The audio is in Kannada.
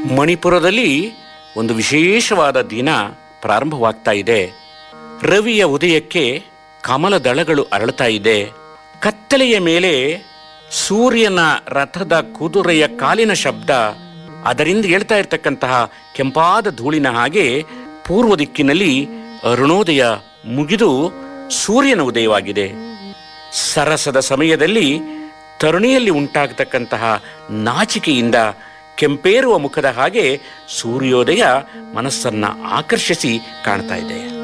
ಮಣಿಪುರದಲ್ಲಿ ಒಂದು ವಿಶೇಷವಾದ ದಿನ ಪ್ರಾರಂಭವಾಗ್ತಾ ಇದೆ ರವಿಯ ಉದಯಕ್ಕೆ ಕಮಲ ದಳಗಳು ಅರಳುತ್ತಾ ಇದೆ ಕತ್ತಲೆಯ ಮೇಲೆ ಸೂರ್ಯನ ರಥದ ಕುದುರೆಯ ಕಾಲಿನ ಶಬ್ದ ಅದರಿಂದ ಹೇಳ್ತಾ ಇರ್ತಕ್ಕಂತಹ ಕೆಂಪಾದ ಧೂಳಿನ ಹಾಗೆ ಪೂರ್ವ ದಿಕ್ಕಿನಲ್ಲಿ ಅರುಣೋದಯ ಮುಗಿದು ಸೂರ್ಯನ ಉದಯವಾಗಿದೆ ಸರಸದ ಸಮಯದಲ್ಲಿ ತರುಣಿಯಲ್ಲಿ ಉಂಟಾಗತಕ್ಕಂತಹ ನಾಚಿಕೆಯಿಂದ ಕೆಂಪೇರುವ ಮುಖದ ಹಾಗೆ ಸೂರ್ಯೋದಯ ಮನಸ್ಸನ್ನ ಆಕರ್ಷಿಸಿ ಕಾಣ್ತಾ ಇದೆ